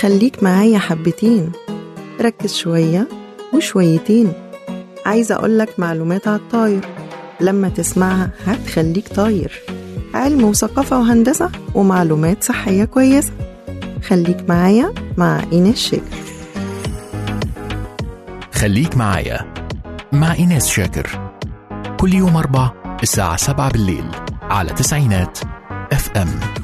خليك معايا حبتين ركز شوية وشويتين عايزة أقولك معلومات على الطاير لما تسمعها هتخليك طاير علم وثقافة وهندسة ومعلومات صحية كويسة خليك معايا مع إيناس شاكر خليك معايا مع إيناس شاكر كل يوم أربع الساعة سبعة بالليل على تسعينات اف ام